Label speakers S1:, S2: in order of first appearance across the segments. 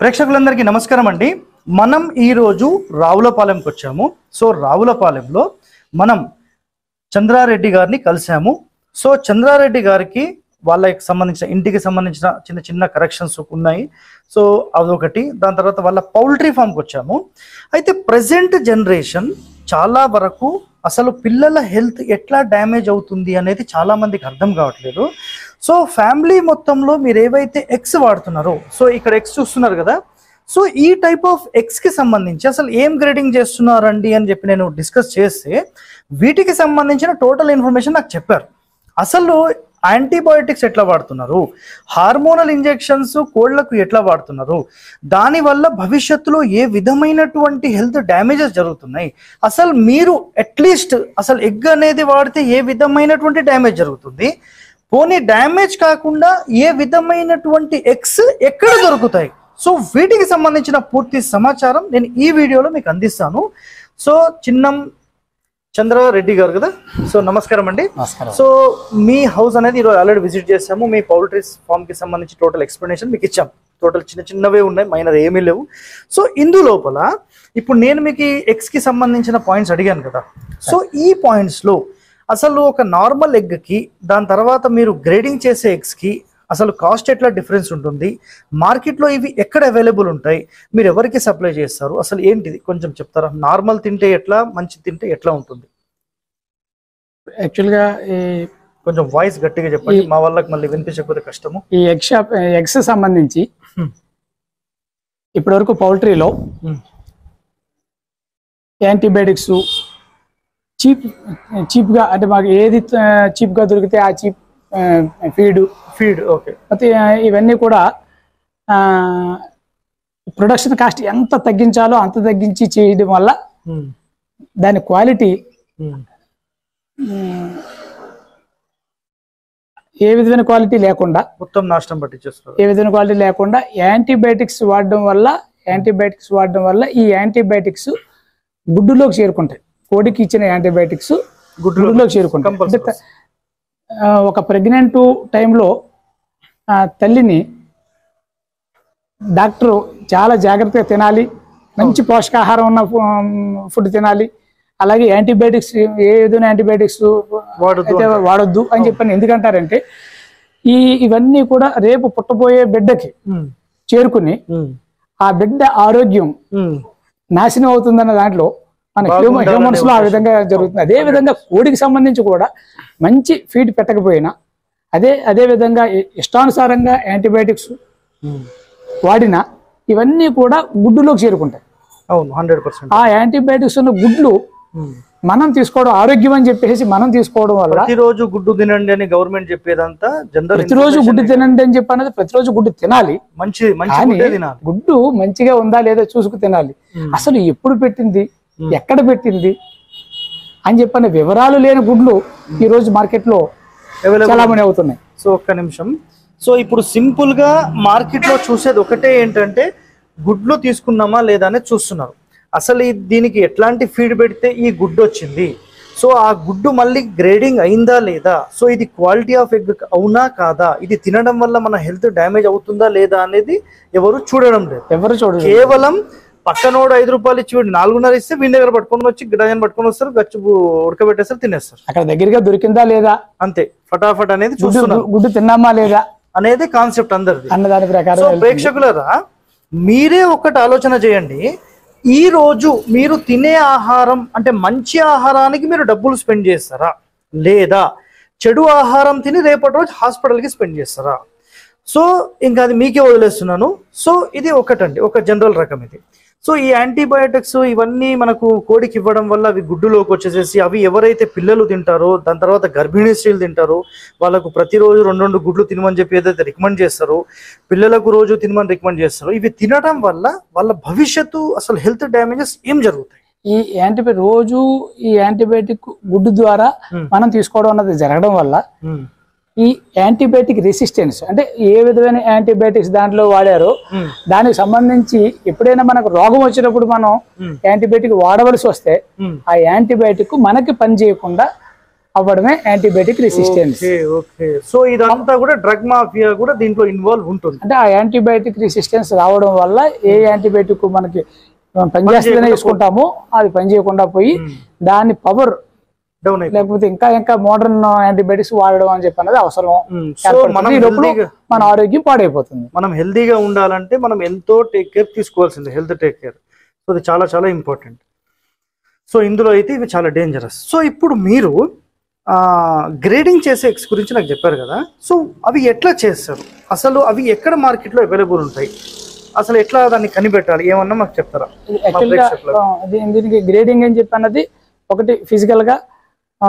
S1: ప్రేక్షకులందరికీ నమస్కారం అండి మనం ఈరోజు రావులపాలెంకి వచ్చాము సో రావులపాలెంలో మనం చంద్రారెడ్డి గారిని కలిసాము సో చంద్రారెడ్డి గారికి వాళ్ళకి సంబంధించిన ఇంటికి సంబంధించిన చిన్న చిన్న కరెక్షన్స్ ఉన్నాయి సో అదొకటి దాని తర్వాత వాళ్ళ పౌల్ట్రీ ఫామ్కి వచ్చాము అయితే ప్రజెంట్ జనరేషన్ చాలా వరకు అసలు పిల్లల హెల్త్ ఎట్లా డ్యామేజ్ అవుతుంది అనేది చాలా మందికి అర్థం కావట్లేదు సో ఫ్యామిలీ మొత్తంలో మీరు ఏవైతే ఎగ్స్ వాడుతున్నారో సో ఇక్కడ ఎగ్స్ చూస్తున్నారు కదా సో ఈ టైప్ ఆఫ్ ఎగ్స్ కి సంబంధించి అసలు ఏం గ్రేడింగ్ చేస్తున్నారండి అని చెప్పి నేను డిస్కస్ చేస్తే వీటికి సంబంధించిన టోటల్ ఇన్ఫర్మేషన్ నాకు చెప్పారు అసలు యాంటీబయోటిక్స్ ఎట్లా వాడుతున్నారు హార్మోనల్ ఇంజెక్షన్స్ కోళ్లకు ఎట్లా వాడుతున్నారు దానివల్ల భవిష్యత్తులో ఏ విధమైనటువంటి హెల్త్ డ్యామేజెస్ జరుగుతున్నాయి అసలు మీరు అట్లీస్ట్ అసలు ఎగ్ అనేది వాడితే ఏ విధమైనటువంటి డ్యామేజ్ జరుగుతుంది పోనీ డ్యామేజ్ కాకుండా ఏ విధమైనటువంటి ఎగ్స్ ఎక్కడ దొరుకుతాయి సో వీటికి సంబంధించిన పూర్తి సమాచారం నేను ఈ వీడియోలో మీకు అందిస్తాను సో చిన్నం చంద్రారెడ్డి గారు కదా సో నమస్కారం అండి
S2: నమస్కారం
S1: సో మీ హౌస్ అనేది ఈరోజు ఆల్రెడీ విజిట్ చేసాము మీ పౌల్ట్రీ ఫామ్ కి సంబంధించి టోటల్ ఎక్స్ప్లెనేషన్ మీకు ఇచ్చాం టోటల్ చిన్న చిన్నవే ఉన్నాయి మైనర్ ఏమీ లేవు సో ఇందు లోపల ఇప్పుడు నేను మీకు ఎగ్స్ కి సంబంధించిన పాయింట్స్ అడిగాను కదా సో ఈ పాయింట్స్ లో అసలు ఒక నార్మల్ ఎగ్ కి దాని తర్వాత మీరు గ్రేడింగ్ చేసే ఎగ్స్ కి అసలు కాస్ట్ ఎట్లా డిఫరెన్స్ ఉంటుంది మార్కెట్లో ఇవి ఎక్కడ అవైలబుల్ ఉంటాయి మీరు ఎవరికి సప్లై చేస్తారు అసలు ఏంటిది కొంచెం చెప్తారా నార్మల్ తింటే ఎట్లా మంచి తింటే ఎట్లా ఉంటుంది
S2: యాక్చువల్గా ఈ
S1: కొంచెం వాయిస్ గట్టిగా చెప్పండి మా వాళ్ళకి మళ్ళీ వినిపించకపోతే కష్టము
S2: ఈ ఎగ్ షాప్ ఎగ్స్ సంబంధించి
S1: Hmm.
S2: ఇప్పటి వరకు పౌల్ట్రీలో
S1: Hmm.
S2: యాంటీబయాటిక్స్ చీప్ చీప్గా అంటే మాకు ఏది చీప్గా దొరికితే ఆ చీప్ ఫీడ్
S1: ఫీడ్ ఓకే
S2: అయితే ఇవన్నీ కూడా ప్రొడక్షన్ కాస్ట్ ఎంత తగ్గించాలో అంత తగ్గించి చేయడం వల్ల దాని క్వాలిటీ ఏ విధమైన క్వాలిటీ లేకుండా
S1: మొత్తం నాశనం పట్టించేస్తారు
S2: ఏ విధమైన క్వాలిటీ లేకుండా యాంటీబయాటిక్స్ వాడడం వల్ల యాంటీబయాటిక్స్ వాడడం వల్ల ఈ యాంటీబయాటిక్స్ గుడ్డులోకి చేరుకుంటాయి కోడికి ఇచ్చిన యాంటీబయాటిక్స్
S1: గుడ్డులో
S2: గుడ్డులోకి చేరుకుంటాయి అంటే
S1: కంపల్సరీ
S2: ఆ, ఒక ప్రెగ్నెంట్ టైంలో ఆ, తల్లిని డాక్టరు చాలా జాగ్రత్తగా తినాలి మంచి పోషకాహారం ఉన్న ఫుడ్ తినాలి అలాగే యాంటీబయాటిక్స్ ఏ విధమైన యాంటీబయాటిక్స్
S1: వాడొద్దు
S2: అయితే వాడొద్దు అని చెప్పని ఎందుకంటారంటే ఈ ఇవన్నీ కూడా రేపు పుట్టబోయే బిడ్డకి చేరుకుని ఆ బిడ్డ ఆరోగ్యం నాశనం అవుతుందన్న దాంట్లో మన
S1: బాగుండాలనే
S2: హ్యూమన్స్ లో ఆ విధంగా జరుగుతుంది అదే విధంగా కోడికి సంబంధించి కూడా మంచి ఫీడ్ పెట్టకపోయినా అదే అదే విధంగా ఇ- ఇష్టానుసారంగా యాంటీబయాటిక్స్ వాడినా ఇవన్నీ కూడా గుడ్డులోకి చేరుకుంటాయి
S1: అవును హండ్రెడ్ పర్సెంట్
S2: ఆ యాంటీబయాటిక్స్ ఉన్న గుడ్లు మనం తీసుకోవడం ఆరోగ్యం అని చెప్పేసి మనం తీసుకోవడం వల్ల
S1: ప్రతిరోజు గుడ్డు తినండి అని గవర్నమెంట్ చెప్పేదంతా జనరల్
S2: ప్రతిరోజు గుడ్డు తినండి అని చెప్పి అన్నది ప్రతిరోజు గుడ్డు తినాలి
S1: మంచి మంచి
S2: కానీ
S1: గుడ్డే తినాలి
S2: గుడ్డు మంచిగా ఉందా లేదా చూసుకు తినాలి అసలు ఎప్పుడు పెట్టింది ఎక్కడ పెట్టింది అని చెప్పిన వివరాలు లేని గుడ్లు ఈ రోజు మార్కెట్ లో
S1: అవైలబుల్
S2: చలామణి అవుతున్నాయి
S1: సో ఒక్క నిమిషం సో ఇప్పుడు సింపుల్ గా మార్కెట్ లో చూసేది ఒకటే ఏంటంటే గుడ్లు తీసుకున్నామా లేదా అనేది చూస్తున్నారు అసలు ఈ దీనికి ఎట్లాంటి ఫీడ్ పెడితే ఈ గుడ్డు వచ్చింది సో ఆ గుడ్డు మళ్ళీ గ్రేడింగ్ అయిందా లేదా సో ఇది క్వాలిటీ ఆఫ్ ఎగ్ అవునా కాదా ఇది తినడం వల్ల మన హెల్త్ డ్యామేజ్ అవుతుందా లేదా అనేది ఎవరు చూడడం లేదు
S2: ఎవరు చూడరు
S1: కేవలం పక్కనోడు ఐదు రూపాయలు ఇచ్చి వీడు నాలుగున్నర ఇస్తే వీడి దగ్గర పట్టుకొని వచ్చి డజన్ పట్టుకొని వస్తారు గచ్చు ఉడకబెట్టేస్తారు తినేస్తారు
S2: అక్కడ దగ్గరగా దొరికిందా లేదా
S1: అంతే ఫటాఫట్ అనేది
S2: గుడ్డు
S1: చూస్తున్నారు
S2: గుడ్డు తిన్నామా లేదా
S1: అనేది కాన్సెప్ట్ అందరిది
S2: అన్న దాని
S1: సో
S2: ప్రకారం వెళ్తుంది.
S1: ప్రేక్షకులరా మీరే ఒకటి ఆలోచన చేయండి ఈ రోజు మీరు తినే ఆహారం అంటే మంచి ఆహారానికి మీరు డబ్బులు స్పెండ్ చేస్తారా లేదా చెడు ఆహారం తిని రేపటి రోజు హాస్పిటల్కి స్పెండ్ చేస్తారా సో ఇంకా అది మీకే వదిలేస్తున్నాను సో ఇది ఒకటండి ఒక జనరల్ రకం ఇది సో ఈ యాంటీబయాటిక్స్ ఇవన్నీ మనకు కోడికి ఇవ్వడం వల్ల అవి గుడ్డులోకి వచ్చేసేసి అవి ఎవరైతే పిల్లలు తింటారో దాని తర్వాత గర్భిణీ స్త్రీలు తింటారో వాళ్ళకు ప్రతిరోజు రెండు రెండు గుడ్లు తినమని చెప్పి ఏదైతే రికమెండ్ చేస్తారో పిల్లలకు రోజు తినమని రికమెండ్ చేస్తారో ఇవి తినడం వల్ల వాళ్ళ భవిష్యత్తు అసలు హెల్త్ డ్యామేజెస్ ఏం జరుగుతాయి
S2: ఈ యాంటీబయాటిక్ రోజు ఈ యాంటీబయాటిక్ గుడ్డు ద్వారా
S1: Hmm.
S2: మనం తీసుకోవడం అన్నది జరగడం వల్ల ఈ యాంటీబయాటిక్ రెసిస్టెన్స్ అంటే ఏ విధమైన యాంటీబయాటిక్స్ దాంట్లో వాడారో
S1: Hmm.
S2: దానికి సంబంధించి ఎప్పుడైనా మనకు రోగం వచ్చినప్పుడు మనం
S1: Hmm.
S2: యాంటీబయాటిక్ వాడవలసి వస్తే
S1: Hmm.
S2: ఆ యాంటీబయాటిక్ మనకి పని చేయకుండా అవ్వడమే antibiotic resistance
S1: okay okay so ఇదంతా కూడా డ్రగ్ మాఫియా కూడా దీంట్లో ఇన్వాల్వ్ ఉంటుంది
S2: అంటే ఆ యాంటీబయాటిక్ రెసిస్టెన్స్ రావడం వల్ల ఏ యాంటీబయాటిక్ మనకి పనిచేస్తుందనే వేసుకుంటామో అది పనిచేయకుండా పోయి దాని పవర్
S1: డౌన్ అయిపోయింది
S2: లేకపోతే ఇంకా ఇంకా మోడర్న్ యాంటీబయాటిక్స్ వాడడం అని చెప్పి అన్నది అవసరం
S1: సో
S2: ఏర్పడుతుంది.
S1: మనం
S2: ఈ లోపల
S1: healthy గా-
S2: మన ఆరోగ్యం పాడైపోతుంది
S1: మనం హెల్తీగా ఉండాలంటే మనం ఎంతో టేక్ కేర్ తీసుకోవాల్సిందే హెల్త్ టేక్ కేర్ సో అది చాలా చాలా ఇంపార్టెంట్ సో ఇందులో అయితే ఇవి చాలా డేంజరస్ సో ఇప్పుడు మీరు గ్రేడింగ్ చేసే ఎక్స్ గురించి నాకు చెప్పారు కదా సో అవి ఎట్లా చేస్తారు అసలు అవి ఎక్కడ మార్కెట్లో అవైలబుల్ ఉంటాయి అసలు ఎట్లా దాన్ని కనిపెట్టాలి ఏమన్నా మాకు చెప్తారా
S2: యాక్చువల్ గా
S1: ప్రేక్షకులకు.
S2: ఆ, దీ- దీనికి గ్రేడింగ్ అని చెప్పి అన్నది ఒకటి ఫిజికల్ గా ఆ,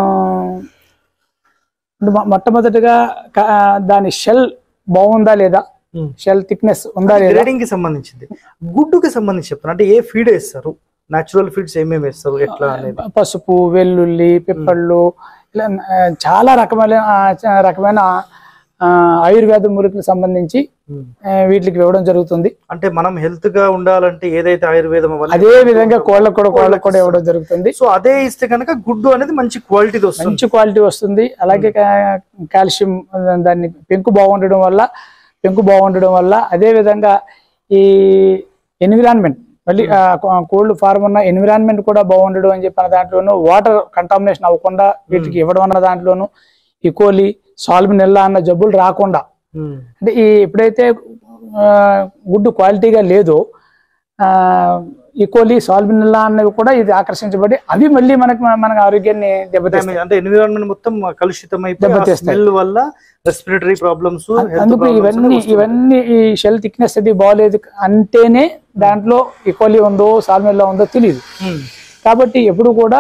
S2: అంటే మొ- మొట్టమొదటిగా క- ఆ, దాని షెల్ బాగుందా లేదా షెల్ థిక్నెస్ ఉందా లేదా
S1: గ్రేడింగ్ కి సంబంధించింది గుడ్డుకి సంబంధించి చెప్తాను అంటే ఏ ఫీడ్ వేస్తారు న్యాచురల్ ఫీడ్స్ ఏమేమి వేస్తారు ఎట్లా అనేది
S2: పసుపు వెల్లుల్లి పిప్పళ్ళు ఇలా ఆ, చాలా రకమైన ఆ, చ- రకమైన ఆ, ఆయుర్వేద మూలికలకు సంబంధించి
S1: ఉమ్.
S2: ఆ, వీటికి ఇవ్వడం జరుగుతుంది
S1: అంటే మనం హెల్త్ గా ఉండాలంటే ఏదైతే ఆయుర్వేదం అవన్నీ
S2: అదే విధంగా కోళ్ళకు కూడా కోళ్ళకు కూడా ఇవ్వడం జరుగుతుంది
S1: సో అదే ఇస్తే కనుక గుడ్డు అనేది మంచి క్వాలిటీది వస్తుంది
S2: మంచి క్వాలిటీ వస్తుంది అలాగే కా- కాల్షియం దాన్ని పెంకు బాగుండడం వల్ల పెంకు బాగుండడం వల్ల అదే విధంగా ఈ ఎన్విరాన్మెంట్ మళ్ళీ ఆ కో- కోళ్ళు ఫార్మ్ ఉన్న ఎన్విరాన్మెంట్ కూడా బాగుండడం అని చెప్పిన దాంట్లోనూ వాటర్ కంటామినేషన్ అవ్వకుండా వీటికి ఇవ్వడం అన్న దాంట్లోనూ ఈ కోలి సాల్మినెల్లా అన్న జబ్బులు రాకుండా
S1: ఉమ్.
S2: అంటే ఈ ఎప్పుడైతే ఆ, గుడ్డు క్వాలిటీగా లేదో ఆ, ఈ కోలి సాల్మినెల్లా అన్నవి కూడా ఇది ఆకర్షించబడి అవి మళ్ళీ మనకి మనకి ఆరోగ్యాన్ని దెబ్బతీస్తాయి
S1: Damage అంటే ఎన్విరాన్మెంట్ మొత్తం కలుషితం అయిపోయి
S2: దెబ్బతీస్తాయి.
S1: స్మెల్ వల్ల రెస్పిరేటరీ ప్రాబ్లమ్స్
S2: అందుకు ఇవన్నీ ఇవన్నీ ఈ షెల్ థిక్నెస్ అది బాగోలేదు అంటేనే దాంట్లో ఈక్వల్లీ ఉందో సాల్మెల్లా ఉందో తెలియదు కాబట్టి ఎప్పుడు కూడా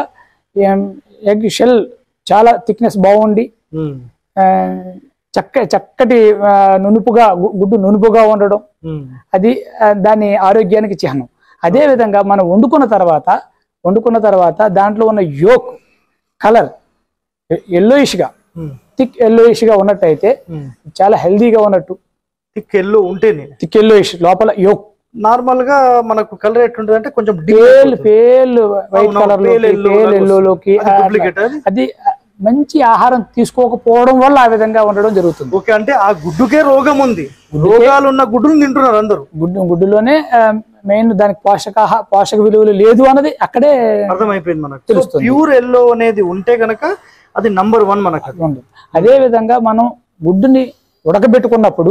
S2: ఎగ్ షెల్ చాలా థిక్నెస్ బాగుండి ఆ, చక్క చక్కటి ఆ, నునుపుగా గు- గుడ్డు నునుపుగా ఉండడం అది ఆ, దాని ఆరోగ్యానికి చిహ్నం అదే విధంగా మనం వండుకున్న తర్వాత వండుకున్న తర్వాత దాంట్లో ఉన్న యోక్ కలర్ ఎల్లోయిష్గా థిక్ ఎల్లోయిష్గా ఉన్నట్టయితే చాలా హెల్దీగా ఉన్నట్టు
S1: థిక్ ఎల్లో ఉంటేనే
S2: థిక్ ఎల్లోయిష్ లోపల యోక్
S1: నార్మల్ గా మనకు కలర్ ఎట్లుంటది అంటే కొంచెం
S2: పేల్ పేల్ వైట్
S1: అవును,
S2: కలర్
S1: pale
S2: లోకి
S1: yellow
S2: పేల్
S1: లాగా
S2: ఎల్లోలోకి
S1: అది duplicate అది?
S2: అది ఆ, మంచి ఆహారం తీసుకోకపోవడం వల్ల ఆ విధంగా ఉండడం జరుగుతుంది
S1: ఓకే అంటే ఆ గుడ్డుకే రోగం ఉంది రోగాలు ఉన్న గుడ్డును తింటున్నారు అందరూ
S2: గుడ్డు గుడ్డులోనే మెయిన్ దానికి పోషక పోషక విలువలు లేదు అన్నది అక్కడే
S1: అర్థమైపోయింది మనకు
S2: తెలుస్తుంది.
S1: ప్యూర్ ఎల్లో అనేది ఉంటే గనక అది నంబర్ వన్ మనకు అది.
S2: ఉంటుంది అదే విధంగా మనం గుడ్డుని ఉడకబెట్టుకున్నప్పుడు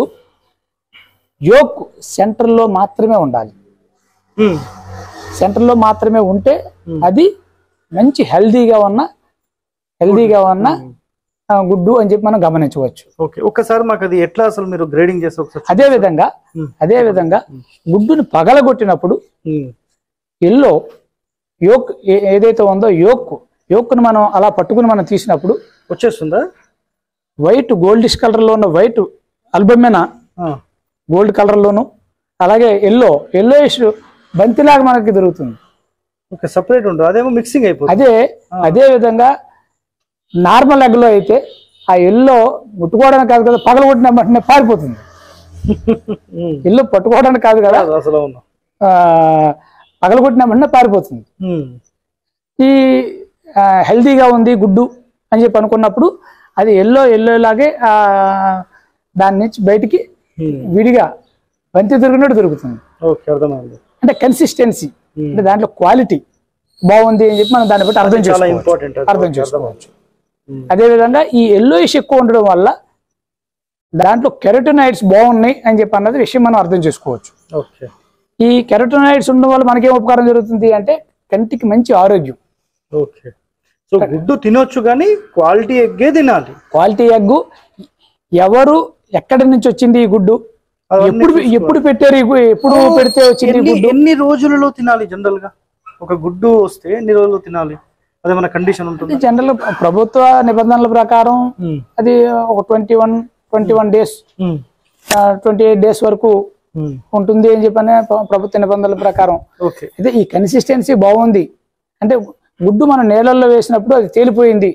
S2: యోక్ సెంటర్లో మాత్రమే ఉండాలి
S1: ఉమ్.
S2: సెంటర్లో మాత్రమే ఉంటే అది మంచి హెల్దీగా ఉన్న హెల్దీగా ఉన్న ఆ, గుడ్డు అని చెప్పి మనం గమనించవచ్చు
S1: ఓకే ఒక్కసారి మాకు అది ఎట్లా అసలు మీరు గ్రేడింగ్ చేస్తే ఒకసారి
S2: అదే విధంగా
S1: ఉమ్.
S2: అదే విధంగా గుడ్డుని పగలగొట్టినప్పుడు
S1: ఉమ్.
S2: ఎల్లో యోక్ ఏ- ఏదైతే ఉందో యోక్ యోక్ను మనం అలా పట్టుకుని మనం తీసినప్పుడు
S1: వచ్చేస్తుందా
S2: వైట్ గోల్డిష్ కలర్లో ఉన్న వైట్ అల్బమిన
S1: ఆ.
S2: గోల్డ్ కలర్లోను అలాగే ఎల్లో ఎల్లోయిష్ బంతిలాగా మనకి దొరుకుతుంది
S1: ఓకే సపరేట్ ఉండదు అదేమో మిక్సింగ్ అయిపోతుంది
S2: అదే అదే విధంగా నార్మల్ ఎగ్లో అయితే ఆ ఎల్లో ముట్టుకోవడానికి కాదు కదా పగలగొట్టిన వెంటనే పారిపోతుంది
S1: ఉమ్.
S2: ఎల్లో పట్టుకోవడానికి కాదు కదా
S1: అది అసలు అవును
S2: ఆ, పగలగొట్టిన వెంటనే పారిపోతుంది
S1: ఉమ్.
S2: ఈ ఆ, హెల్తీగా ఉంది గుడ్డు అని చెప్పి అనుకున్నప్పుడు అది ఎల్లో ఎల్లో లాగే ఆ, దాని నుంచి బయటికి
S1: ఉమ్.
S2: విడిగా బంతి దొరికినట్టు దొరుకుతుంది
S1: ఓకే అర్థమైంది
S2: అంటే కన్సిస్టెన్సీ అంటే దాంట్లో క్వాలిటీ బాగుంది అని చెప్పి మనం దాన్ని బట్టి అర్థం
S1: చాలా
S2: చేసుకోవచ్చు
S1: ఇంపార్టెంట్
S2: అర్థం చేసుకోవచ్చు అదే విధంగా ఈ ఎల్లోయిష్ ఎక్కువ ఉండడం వల్ల దాంట్లో కెరటోనైడ్స్ బాగున్నాయి అని చెప్పి అన్నది విషయం మనం అర్థం చేసుకోవచ్చు
S1: ఓకే
S2: ఈ కెరటోనైడ్స్ ఉండడం వల్ల మనకేం ఉపకారం జరుగుతుంది అంటే కంటికి మంచి ఆరోగ్యం
S1: ఓకే సో గుడ్డు తినొచ్చు కానీ క్వాలిటీ ఎగ్గే తినాలి
S2: క్వాలిటీ ఎగ్ ఎవరు ఎక్కడి నుంచి వచ్చింది ఈ గుడ్డు
S1: అవన్నీ
S2: ఎప్పుడు ఎప్పుడు పెట్టారు ఈ గు- ఎప్పుడు పెడితే వచ్చింది ఈ
S1: ఎన్ని
S2: గుడ్డు
S1: ఎన్ని రోజులలో తినాలి జనరల్ గా ఒక గుడ్డు వస్తే ఎన్ని రోజులు తినాలి అదే మన కండిషన్ ఉంటుంది
S2: జనరల్ ప్రభుత్వ నిబంధనల ప్రకారం అది ఒక twenty one twenty one days twenty eight days వరకు ఉంటుంది అని చెప్పని ప్ర- ప్రభుత్వ నిబంధనల ప్రకారం
S1: ఓకే
S2: అయితే ఈ కన్సిస్టెన్సీ బాగుంది అంటే గుడ్డు మనం నీళ్ళల్లో వేసినప్పుడు అది తేలిపోయింది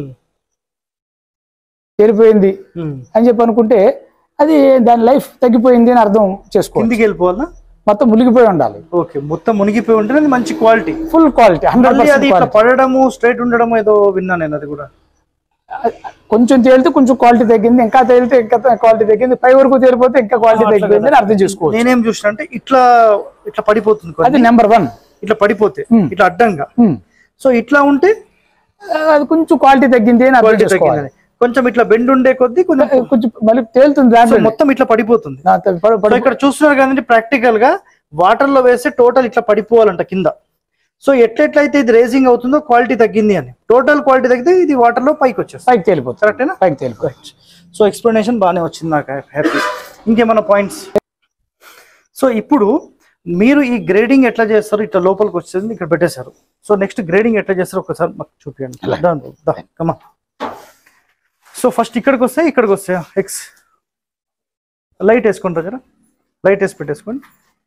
S2: తేలిపోయింది అని చెప్పి అనుకుంటే అది దాని లైఫ్ తగ్గిపోయింది అని అర్థం చేసుకో
S1: కిందికి వెళ్ళిపోవాలా
S2: మొత్తం మునిగిపోయి ఉండాలి
S1: ఓకే మొత్తం మునిగిపోయి ఉంటే అది మంచి క్వాలిటీ
S2: ఫుల్ క్వాలిటీ హండ్రెడ్
S1: మళ్ళీ అది ఇట్లా పడడము స్ట్రైట్ ఉండడము ఏదో విన్నా నేను అది కూడా
S2: కొంచెం తేలితే కొంచెం క్వాలిటీ తగ్గింది ఇంకా తేలితే ఇంకా క్వాలిటీ తగ్గింది పై వరకు తేలిపోతే ఇంకా క్వాలిటీ తగ్గిపోయింది అని అర్థం చేసుకోవచ్చు
S1: నేనేం చూసిన అంటే ఇట్లా ఇట్లా పడిపోతుంది
S2: అది
S1: కొన్ని.
S2: నెంబర్ వన్
S1: ఇట్లా పడిపోతే ఇట్లా అడ్డంగా సో ఇట్లా ఉంటే
S2: అది కొంచెం క్వాలిటీ తగ్గింది అని అర్థం
S1: క్వాలిటీ
S2: చేసుకోవాలి
S1: తగ్గిందని కొంచెం ఇట్లా బెండ్ ఉండే కొద్దీ కొంచెం
S2: కొంచెం మళ్ళీ తేలుతుంది
S1: సో
S2: rapidly.
S1: మొత్తం ఇట్లా పడిపోతుంది
S2: దాంతో పడి-
S1: సో
S2: పడి-
S1: ఇక్కడ చూస్తున్నారు కదండి ప్రాక్టికల్ గా వాటర్ లో వేస్తే టోటల్ ఇట్లా పడిపోవాలంట కింద సో ఎట్లెట్లయితే ఇది రేసింగ్ అవుతుందో క్వాలిటీ తగ్గింది అని టోటల్ క్వాలిటీ తగ్గితే ఇది వాటర్ లో పైకి వచ్చేస్తుంది
S2: పైకి తేలిపోతుంది
S1: కరెక్టేనా
S2: పైకి తేలిపోతుంది
S1: సో ఎక్స్ప్లెనేషన్ బాగానే వచ్చింది నాకు హ్యాపీ ఇంకేమైనా పాయింట్స్ సో ఇప్పుడు మీరు ఈ గ్రేడింగ్ ఎట్లా చేస్తారు ఇట్లా లోపలికి వచ్చేది ఇక్కడ పెట్టేశారు సో నెక్స్ట్ గ్రేడింగ్ ఎట్లా చేస్తారు ఒకసారి మాకు చూపించండి కమా సో ఫస్ట్ ఇక్కడికి వస్తాయి ఇక్కడికి వస్తాయి ఎక్స్ లైట్ వేసుకుంటారు జరా లైట్ వేసి పెట్టేసుకోండి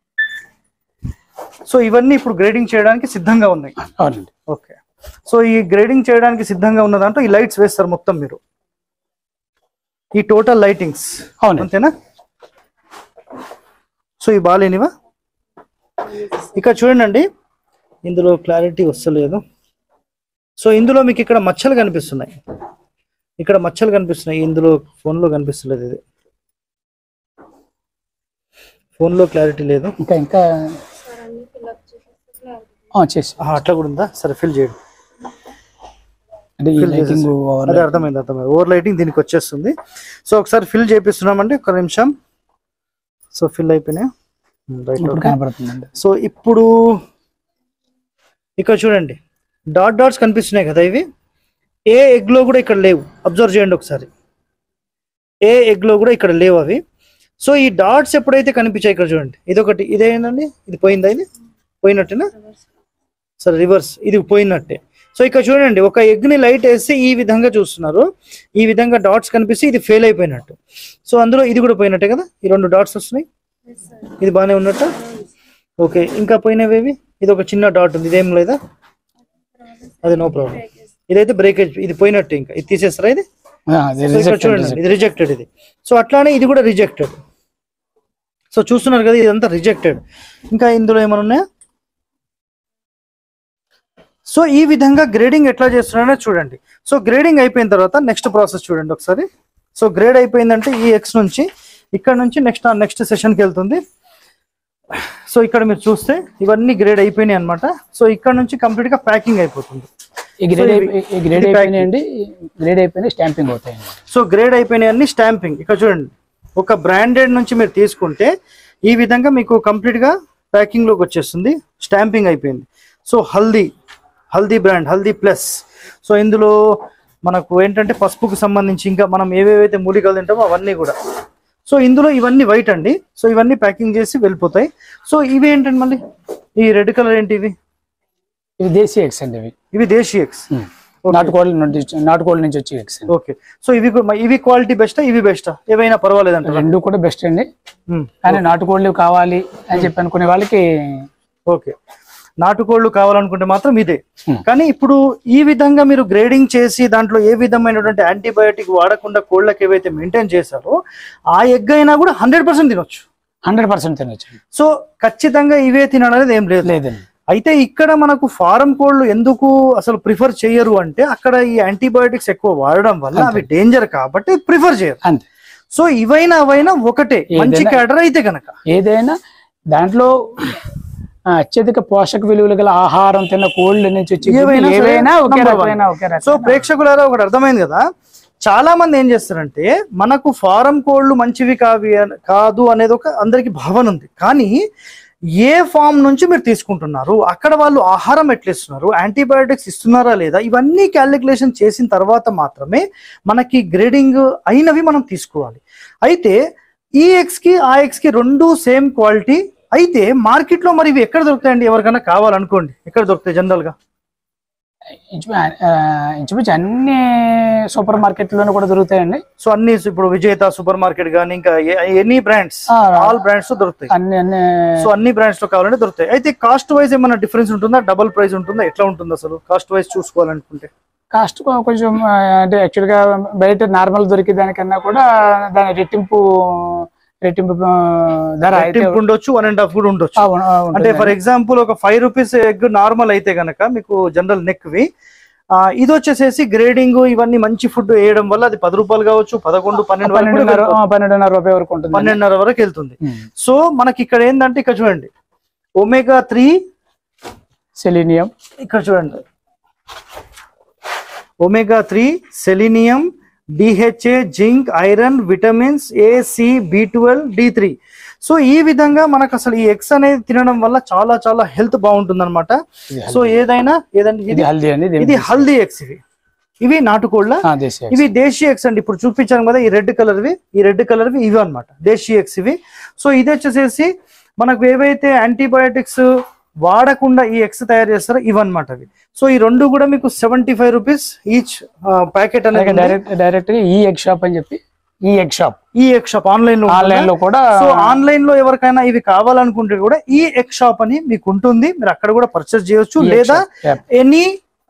S1: సో ఇవన్నీ ఇప్పుడు గ్రేడింగ్ చేయడానికి సిద్ధంగా ఉన్నాయి
S2: అవునండి
S1: ఓకే సో ఈ గ్రేడింగ్ చేయడానికి సిద్ధంగా ఉన్న దాంట్లో ఈ లైట్స్ వేస్తారు మొత్తం మీరు ఈ టోటల్ లైటింగ్స్
S2: అవునండి
S1: అంతేనా సో ఈ బాగాలేనివా ఇక్కడ చూడండి ఇందులో క్లారిటీ వస్తలేదు సో ఇందులో మీకు ఇక్కడ మచ్చలు కనిపిస్తున్నాయి ఇక్కడ మచ్చలు కనిపిస్తున్నాయి ఇందులో ఫోన్లో కనిపిస్తలేదు ఇది ఫోన్లో క్లారిటీ లేదు
S2: ఇంకా ఇంకా ఆ, చేసి
S1: ఆహా, అట్లా కూడా ఉందా సరే ఫిల్ చేయండి
S2: అంటే ఈ లైటింగ్
S1: అదే అర్థమైంది అర్థమైంది ఓవర్ లైటింగ్ దీనికి వచ్చేస్తుంది సో ఒకసారి ఫిల్ చేపిస్తున్నామండి ఒక నిమిషం సో ఫిల్ అయిపోయినాయి రైట్
S2: ఇప్పుడు కనపడుతుందండి
S1: సో ఇప్పుడు ఇక్కడ చూడండి డాట్ డాట్స్ కనిపిస్తున్నాయి కదా ఇవి ఏ egg లో కూడా ఇక్కడ లేవు అబ్జర్వ్ చేయండి ఒకసారి ఏ egg లో కూడా ఇక్కడ లేవు అవి సో ఈ డాట్స్ ఎప్పుడైతే కనిపించాయి ఇక్కడ చూడండి ఇదొకటి ఇదేంటండి ఇది పోయిందా ఇది పోయినట్టేనా సరే రివర్స్ ఇది పోయినట్టే సో ఇక్కడ చూడండి ఒక egg ని లైట్ వేస్తే ఈ విధంగా చూస్తున్నారు ఈ విధంగా డాట్స్ కనిపిస్తే ఇది ఫెయిల్ అయిపోయినట్టు సో అందులో ఇది కూడా పోయినట్టే కదా ఈ రెండు డాట్స్ వస్తున్నాయి ఇది బాగానే ఉన్నట్టు ఓకే ఇంకా పోయినవేవి ఇది ఒక చిన్న డాట్ ఉంది ఇదేం లేదా అది నో ప్రాబ్లం ఇదైతే బ్రేకేజ్ ఇది పోయినట్టు ఇంకా ఇది తీసేస్తారా ఇది
S2: ఆ, అది
S1: సో ఇక్కడ
S2: reject
S1: చూడండి
S2: అండి.
S1: ఇది రిజెక్టెడ్ ఇది సో అట్లానే ఇది కూడా రిజెక్టెడ్ సో చూస్తున్నారు కదా ఇదంతా రిజెక్టెడ్ ఇంకా ఇందులో ఏమైనా ఉన్నాయా సో ఈ విధంగా గ్రేడింగ్ ఎట్లా చేస్తున్నారో చూడండి సో గ్రేడింగ్ అయిపోయిన తర్వాత నెక్స్ట్ ప్రాసెస్ చూడండి ఒకసారి సో గ్రేడ్ అయిపోయిందంటే ఈ ఎక్స్ నుంచి ఇక్కడ నుంచి నెక్స్ట్ నెక్స్ట్ సెషన్కి వెళ్తుంది సో ఇక్కడ మీరు చూస్తే ఇవన్నీ గ్రేడ్ అయిపోయినాయి అన్నమాట సో ఇక్కడ నుంచి కంప్లీట్ గా ప్యాకింగ్ అయిపోతుంది
S2: ఈ గ్రేడ్
S1: సో
S2: అయిపోయి-
S1: ఇవి-
S2: ఈ గ్రేడ్
S1: ఇది
S2: అయిపోయినాయండి గ్రేడ్ అయిపోయినాయి స్టాంపింగ్ అవుతాయండి
S1: సో గ్రేడ్ అయిపోయినాయి అన్ని స్టాంపింగ్ ఇక్కడ చూడండి ఒక బ్రాండెడ్ నుంచి మీరు తీసుకుంటే ఈ విధంగా మీకు కంప్లీట్ గా ప్యాకింగ్ లోకి వచ్చేస్తుంది స్టాంపింగ్ అయిపోయింది so Haldi Haldi brand Haldi plus so ఇందులో మనకు ఏంటంటే పసుపుకు సంబంధించి ఇంకా మనం ఏవేవైతే మూలికలు తింటామో అవన్నీ కూడా సో ఇందులో ఇవన్నీ వైట్ అండి సో ఇవన్నీ ప్యాకింగ్ చేసి వెళ్ళిపోతాయి సో ఇవి ఏంటండి మళ్ళీ ఈ రెడ్ కలర్ ఏంటి ఇవి
S2: ఇవి దేశీ ఎగ్స్ అండి ఇవి
S1: ఇవి దేశీ ఎగ్స్
S2: నాటుకోళ్ళ నుంచి నాటుకోళ్ళ నుంచి వచ్చే ఎగ్స్ అండి
S1: ఓకే సో ఇవి కూడా- ఇవి క్వాలిటీ బెస్టా ఇవి బెస్టా ఏవైనా పర్వాలేదంటారా
S2: రెండు కూడా బెస్ట్ అండి
S1: మ్మ్.
S2: కానీ నాటుకోళ్ళు కావాలి అని చెప్పి అనుకునే వాళ్ళకి
S1: ఓకే నాటుకోళ్లు కావాలనుకుంటే మాత్రం ఇదే
S2: Hmm.
S1: కానీ ఇప్పుడు ఈ విధంగా మీరు గ్రేడింగ్ చేసి దాంట్లో ఏ విధమైనటువంటి యాంటీబయాటిక్ వాడకుండా కోళ్ళకి ఏవైతే మెయింటైన్ చేశారో ఆ ఎగ్ అయినా కూడా హండ్రెడ్ పర్సెంట్ తినొచ్చు
S2: హండ్రెడ్ పర్సెంట్ తినొచ్చు
S1: సో ఖచ్చితంగా ఇవే తినడం ఏం లేదు
S2: లేదండి
S1: అయితే ఇక్కడ మనకు ఫారం కోళ్ళు ఎందుకు అసలు ప్రిఫర్ చేయరు అంటే అక్కడ ఈ యాంటీబయాటిక్స్ ఎక్కువ వాడడం వల్ల అవి డేంజర్ కాబట్టి ప్రిఫర్ చేయరు
S2: అంతే
S1: సో ఇవైనా అవైనా ఒకటే మంచి
S2: ఏదైనా-
S1: క్యాడర్ అయితే గనక
S2: ఏదైనా దాంట్లో ఆ, అత్యధిక పోషక విలువలు గల ఆహారం తిన్న కోళ్ళ నుంచి వచ్చి
S1: ఏవైనా సరే
S2: ఏవైనా ఒకే
S1: number one.
S2: రకమైన ఒకే
S1: సో
S2: రకమైన
S1: ప్రేక్షకులారా ఒకటి అర్థమైంది కదా చాలా మంది ఏం చేస్తారంటే మనకు ఫారం కోళ్ళు మంచివి కావి అన- కాదు అనేది ఒక అందరికి భావన ఉంది కానీ ఏ ఫామ్ నుంచి మీరు తీసుకుంటున్నారు అక్కడ వాళ్ళు ఆహారం ఎట్లా ఇస్తున్నారు యాంటీబయాటిక్స్ ఇస్తున్నారా లేదా ఇవన్నీ క్యాలిక్యులేషన్ చేసిన తర్వాత మాత్రమే మనకి గ్రేడింగ్ అయినవి మనం తీసుకోవాలి అయితే ఈ ఎక్స్ కి ఆ ఎక్స్ కి రెండు సేమ్ క్వాలిటీ అయితే మార్కెట్ లో మరి ఇవి ఎక్కడ దొరుకుతాయండి ఎవరికైనా కావాలనుకోండి ఎక్కడ దొరుకుతాయి జనరల్ గా
S2: ఇంచు- ఆ, ఇంచుమించు అన్ని సూపర్ మార్కెట్లోనూ కూడా దొరుకుతాయండి
S1: సో అన్ని ఇప్పుడు విజేత సూపర్ మార్కెట్ కానీ ఇంకా ఎనీ బ్రాండ్స్
S2: ఆ,
S1: ఆల్ బ్రాండ్స్ దొరుకుతాయి
S2: అన్ని అన్ని
S1: సో అన్ని బ్రాండ్స్ లో కావాలంటే దొరుకుతాయి అయితే కాస్ట్ వైజ్ ఏమైనా డిఫరెన్స్ ఉంటుందా డబుల్ ప్రైస్ ఉంటుందా ఎట్లా ఉంటుంది అసలు కాస్ట్ వైజ్ చూసుకోవాలనుకుంటే
S2: కాస్ట్ కొ- కొంచెం ఆ, అంటే యాక్చువల్ గా బయట నార్మల్ దొరికే దానికన్నా కూడా దాని రెట్టింపు రెట్టింపు ఆ, ధర అయితే
S1: టిప్ ఉండొచ్చు వన్ అండ్ హాఫ్ కూడా ఉండొచ్చు
S2: ఆ, ఉ- ఆ, ఉంటుంది.
S1: అంటే ఫర్ ఎగ్జాంపుల్ ఒక ఫైవ్ రూపీస్ ఎగ్ నార్మల్ అయితే గనక మీకు జనరల్ నెక్ వి ఆ, ఇది వచ్చేసేసి గ్రేడింగ్ ఇవన్నీ మంచి ఫుడ్ వేయడం వల్ల అది పది రూపాయలు కావచ్చు పదకొండు పన్నెండు వరకు కూడా
S2: పన్నెండున్నర
S1: వెళ్ళిపోతుంది.
S2: ఆ, పన్నెండున్నర రూపాయి వరకు ఉంటుంది
S1: పన్నెండున్నర వరకు వెళ్తుంది
S2: ఉమ్.
S1: సో మనకి ఇక్కడ ఏంటంటే ఇక్కడ చూడండి ఒమేగా త్రీ
S2: సెలీనియం
S1: ఇక్కడ చూడండి omega three selenium DHA zinc iron vitamins A C B twelve D three so ఈ విధంగా మనకు అసలు ఈ ఎగ్స్ అనేది తినడం వల్ల చాలా చాలా హెల్త్ బాగుంటుంది అనమాట సో ఏదైనా ఏదంటే
S2: ఇది
S1: ఇది
S2: హల్దీ అండి
S1: ఇది హల్దీ ఎగ్స్ ఇవి ఇవి నాటుకోళ్ళ
S2: దేశీయ
S1: ఇవి దేశీ ఎగ్స్ అండి ఇప్పుడు చూపించాను కదా ఈ రెడ్ కలర్వి ఈ రెడ్ కలర్వి ఇవి అన్నమాట దేశీ ఎగ్స్ ఇవి సో ఇది వచ్చేసేసి మనకు ఏవైతే యాంటీబయాటిక్స్ వాడకుండా ఈ ఎగ్స్ తయారు చేస్తారో ఇవన్నమాట అవి సో ఈ రెండు కూడా మీకు seventy five rupees each packet అనేది ఉంది.
S2: డైరెక్ట్ డైరెక్ట్ గా ఈ ఎగ్ షాప్ అని చెప్పి ఈ ఎగ్ షాప్
S1: ఈ ఎగ్ షాప్ ఆన్లైన్ లో
S2: ఆన్లైన్ లో కూడా
S1: సో ఆన్లైన్ లో ఎవరికైనా ఇవి కావాలనుకుంటే కూడా ఈ ఎగ్ షాప్ అని మీకు ఉంటుంది మీరు అక్కడ కూడా పర్చేస్ చేయొచ్చు
S2: ఈ egg
S1: లేదా
S2: shop, yeah.
S1: Any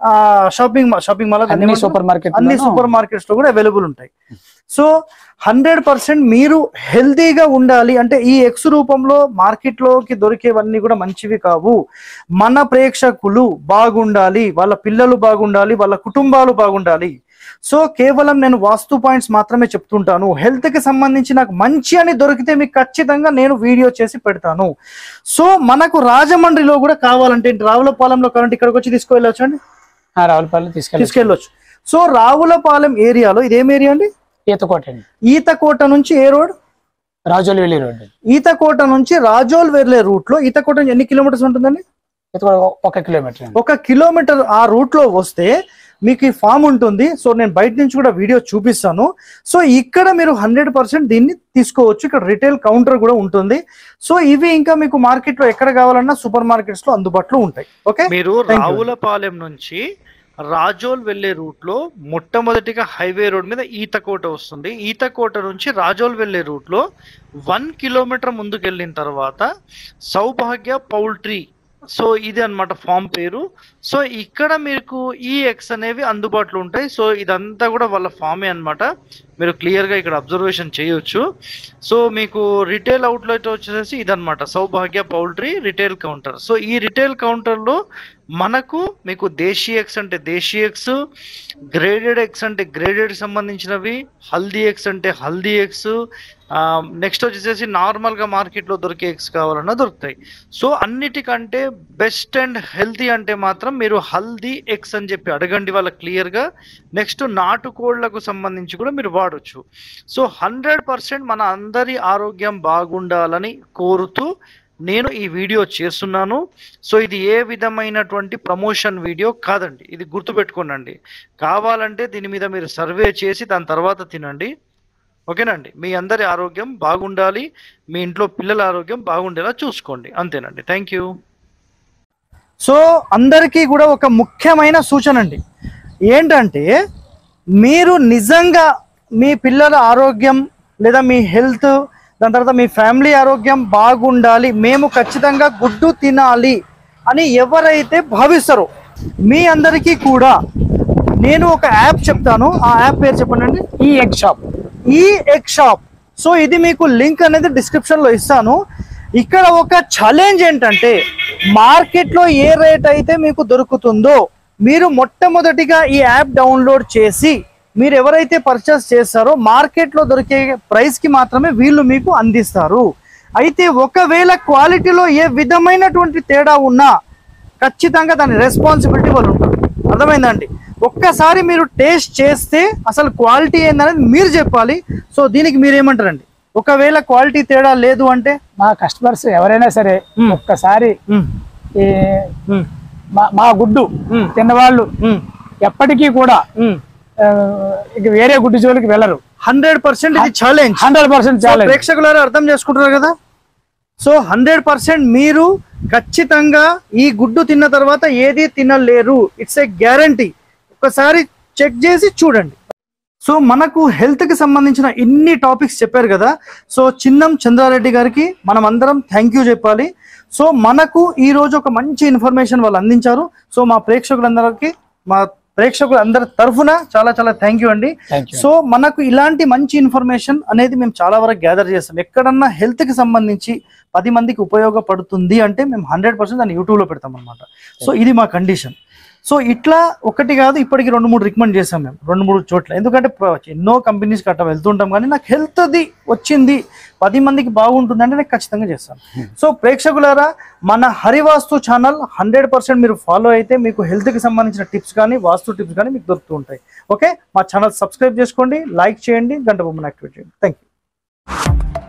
S1: shopping shopping mall
S2: అన్ని సూపర్ మార్కెట్
S1: అన్ని సూపర్ మార్కెట్స్ లో కూడా అవైలబుల్ ఉంటాయి సో హండ్రెడ్ పర్సెంట్ మీరు హెల్తీగా ఉండాలి అంటే ఈ ఎక్స్ రూపంలో మార్కెట్ లోకి దొరికేవన్నీ కూడా మంచివి కావు మన ప్రేక్షకులు బాగుండాలి వాళ్ళ పిల్లలు బాగుండాలి వాళ్ళ కుటుంబాలు బాగుండాలి సో కేవలం నేను వాస్తు పాయింట్స్ మాత్రమే చెప్తుంటాను హెల్త్ కి సంబంధించి నాకు మంచి అని దొరికితే మీకు ఖచ్చితంగా నేను వీడియో చేసి పెడతాను సో మనకు రాజమండ్రిలో కూడా కావాలంటే రావులపాలెంలో కావాలంటే ఇక్కడికి వచ్చి తీసుకువెళ్ళొచ్చు అండి
S2: రావులపల్లి తీసుకెళ్ళి
S1: తీసుకెళ్ళొచ్చు సో రావులపాలెం ఏరియాలో ఇదేం ఏరియా అండి
S2: ఈతకోట అండి
S1: ఈతకోట నుంచి ఏ రోడ్
S2: రాజోలు వెళ్ళి రోడ్ అండి
S1: ఈతకోట నుంచి రాజోల్ వెళ్లే రూట్ లో ఈతకోట నుంచి ఎన్ని కిలోమీటర్స్ ఉంటుందండి
S2: ఈతకోట ఒక కిలోమీటర్ అండి
S1: ఒక కిలోమీటర్ ఆ రూట్ లో వస్తే మీకు ఈ ఫామ్ ఉంటుంది సో నేను బయట నుంచి కూడా వీడియో చూపిస్తాను సో ఇక్కడ మీరు హండ్రెడ్ పర్సెంట్ దీన్ని తీసుకోవచ్చు ఇక్కడ రిటైల్ కౌంటర్ కూడా ఉంటుంది సో ఇవి ఇంకా మీకు మార్కెట్ లో ఎక్కడ కావాలన్నా సూపర్ మార్కెట్స్ లో అందుబాటులో ఉంటాయి ఓకే
S3: మీరు
S1: Thank you.
S3: రావులపాలెం నుంచి రాజోల్ వెళ్లే రూట్ లో మొట్టమొదటిగా హైవే రోడ్ మీద ఈతకోట వస్తుంది ఈతకోట నుంచి రాజోల్ వెళ్లే రూట్ లో వన్ కిలోమీటర్ ముందుకు వెళ్ళిన తర్వాత సౌభాగ్య పౌల్ట్రీ సో ఇది అన్నమాట ఫామ్ పేరు సో ఇక్కడ మీకు ఈ ఎగ్స్ అనేవి అందుబాటులో ఉంటాయి సో ఇదంతా కూడా వాళ్ళ ఫామే అన్నమాట మీరు క్లియర్గా ఇక్కడ అబ్జర్వేషన్ చేయొచ్చు సో మీకు రిటైల్ అవుట్లెట్ వచ్చేసి ఇదన్నమాట Saubhagya poultry retail counter so ఈ రిటైల్ కౌంటర్లో మనకు మీకు దేశీ ఎగ్స్ అంటే దేశీ ఎగ్స్ గ్రేడెడ్ ఎగ్స్ అంటే గ్రేడెడ్ సంబంధించినవి హల్దీ ఎగ్స్ అంటే హల్దీ ఎగ్స్ నెక్స్ట్ వచ్చేసి నార్మల్గా మార్కెట్లో దొరికే ఎగ్స్ కావాలన్నా దొరుకుతాయి సో అన్నిటికంటే బెస్ట్ అండ్ హెల్తీ అంటే మాత్రం మీరు హల్దీ ఎగ్స్ అని చెప్పి అడగండి వాళ్ళ క్లియర్గా నెక్స్ట్ నాటుకోళ్లకు సంబంధించి కూడా మీరు వాడొచ్చు సో హండ్రెడ్ పర్సెంట్ మన అందరి ఆరోగ్యం బాగుండాలని కోరుతూ నేను ఈ వీడియో చేస్తున్నాను సో ఇది ఏ విధమైనటువంటి ప్రమోషన్ వీడియో కాదండి ఇది గుర్తుపెట్టుకోనండి కావాలంటే దీని మీద మీరు సర్వే చేసి దాని తర్వాత తినండి ఓకేనండి మీ అందరి ఆరోగ్యం బాగుండాలి మీ ఇంట్లో పిల్లల ఆరోగ్యం బాగుండేలా చూసుకోండి అంతేనండి థ్యాంక్ యూ
S1: సో అందరికీ కూడా ఒక ముఖ్యమైన సూచన అండి ఏంటంటే మీరు నిజంగా మీ పిల్లల ఆరోగ్యం లేదా మీ హెల్త్ దాని తర్వాత మీ ఫ్యామిలీ ఆరోగ్యం బాగుండాలి మేము ఖచ్చితంగా గుడ్డు తినాలి అని ఎవరైతే భావిస్తారో మీ అందరికీ కూడా నేను ఒక యాప్ చెప్తాను ఆ యాప్ పేరు చెప్పండి
S2: ఈ ఎగ్ షాప్
S1: ఈ ఎగ్ షాప్ సో ఇది మీకు లింక్ అనేది డిస్క్రిప్షన్ లో ఇస్తాను ఇక్కడ ఒక ఛాలెంజ్ ఏంటంటే మార్కెట్ లో ఏ రేట్ అయితే మీకు దొరుకుతుందో మీరు మొట్టమొదటిగా ఈ యాప్ డౌన్లోడ్ చేసి మీరు ఎవరైతే పర్చేస్ చేస్తారో మార్కెట్ లో దొరికే ప్రైస్ కి మాత్రమే వీళ్ళు మీకు అందిస్తారు అయితే ఒకవేళ క్వాలిటీలో ఏ విధమైనటువంటి తేడా ఉన్నా ఖచ్చితంగా దాని రెస్పాన్సిబిలిటీ వాళ్ళు ఉంటారు అర్థమైందండి ఒక్కసారి మీరు టేస్ట్ చేస్తే అసలు క్వాలిటీ ఏందనేది మీరు చెప్పాలి సో దీనికి మీరు ఏమంటారండి ఒకవేళ క్వాలిటీ తేడా లేదు అంటే
S2: మా కస్టమర్స్ ఎవరైనా సరే
S1: మ్మ్.
S2: ఒక్కసారి
S1: ఉమ్,
S2: ఈ
S1: ఉమ్,
S2: మా- మా గుడ్డు
S1: మ్మ్.
S2: తిన్నవాళ్ళు
S1: ఉమ్,
S2: ఎప్పటికీ కూడా
S1: ఉమ్.
S2: ఆ, ఇక వేరే గుడ్డు జోలికి వెళ్ళరు
S1: హండ్రెడ్ పర్సెంట్ ఇది ఛాలెంజ్
S2: హండ్రెడ్ పర్సెంట్
S1: సో
S2: చాలా
S1: ప్రేక్షకులారా అర్థం చేసుకుంటున్నారు కదా సో హండ్రెడ్ పర్సెంట్ మీరు ఖచ్చితంగా ఈ గుడ్డు తిన్న తర్వాత ఏది తినలేరు ఇట్స్ ఏ గ్యారంటీ ఒకసారి చెక్ చేసి చూడండి సో మనకు హెల్త్ కి సంబంధించిన ఇన్ని టాపిక్స్ చెప్పారు కదా సో చిన్నం చంద్రారెడ్డి గారికి మనం అందరం థ్యాంక్ యూ చెప్పాలి సో మనకు ఈ రోజు ఒక మంచి ఇన్ఫర్మేషన్ వాళ్ళు అందించారు సో మా ప్రేక్షకులందరికీ మా ప్రేక్షకులందరి తరఫున చాలా చాలా థ్యాంక్ యూ అండి
S2: థ్యాంక్ యూ
S1: సో మనకు ఇలాంటి మంచి ఇన్ఫర్మేషన్ అనేది మేము చాలా వరకు గ్యాదర్ చేస్తాం ఎక్కడన్నా హెల్త్ కి సంబంధించి పది మందికి ఉపయోగపడుతుంది అంటే మేము హండ్రెడ్ పర్సెంట్ దాన్ని యూట్యూబ్ లో పెడతాం అనమాట సో ఇది మా కండిషన్ సో ఇట్లా ఒకటి కాదు ఇప్పటికి రెండు మూడు రికమెండ్ చేసాం మేము రెండు మూడు చోట్ల ఎందుకంటే ప్ర- ఎన్నో కంపెనీస్ అట్లా వెళ్తుంటాం కానీ నాకు హెల్త్ది వచ్చింది పది మందికి బాగుంటుంది అంటే నేను ఖచ్చితంగా చేస్తాను సో ప్రేక్షకులారా మన హరివాస్తు ఛానల్ హండ్రెడ్ పర్సెంట్ మీరు ఫాలో అయితే మీకు హెల్త్కి సంబంధించిన టిప్స్ కానీ వాస్తు టిప్స్ కానీ మీకు దొరుకుతూ ఉంటాయి ఓకే మా ఛానల్ సబ్స్క్రైబ్ చేసుకోండి లైక్ చేయండి గంట బొమ్మను యాక్టివేట్ చేయండి థ్యాంక్ యూ